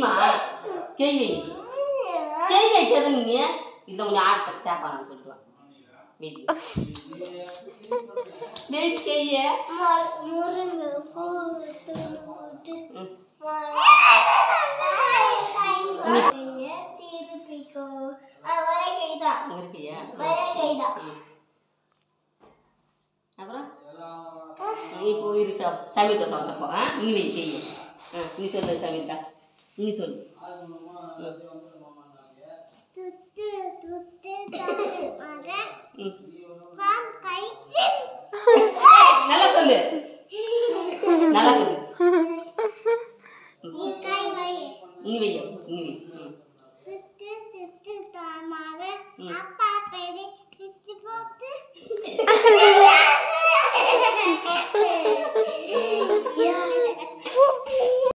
வைமா கெய் வை கெய் வச்சது நீ இல்லை கொஞ்சம் ஆட்ட சேப்பானு சொல்லிடுவான் வெயிட் வெயிட் கெய்ய முருங்கை பூ போட்டு ம் திருப்பிக்கோ அது ஒரே கைதான் இங்க இருக்கியா ஒரே கைதான் ம். அப்புறம் இப்போ இரு ச சமீர்க்கா சொல்கிறப்போ ஆ இனி வை கையை ஆ நீ சொல்லு சமீர்க்கா நீ சொல்லு ம். துத்து துத்து தாமர ம். பாம் கை நல்லா சொல்லு நல்லா சொல்லு நீ கை வை இனி வையா இனி வை ம் துத்து துத்து தாமர ம். அப்பா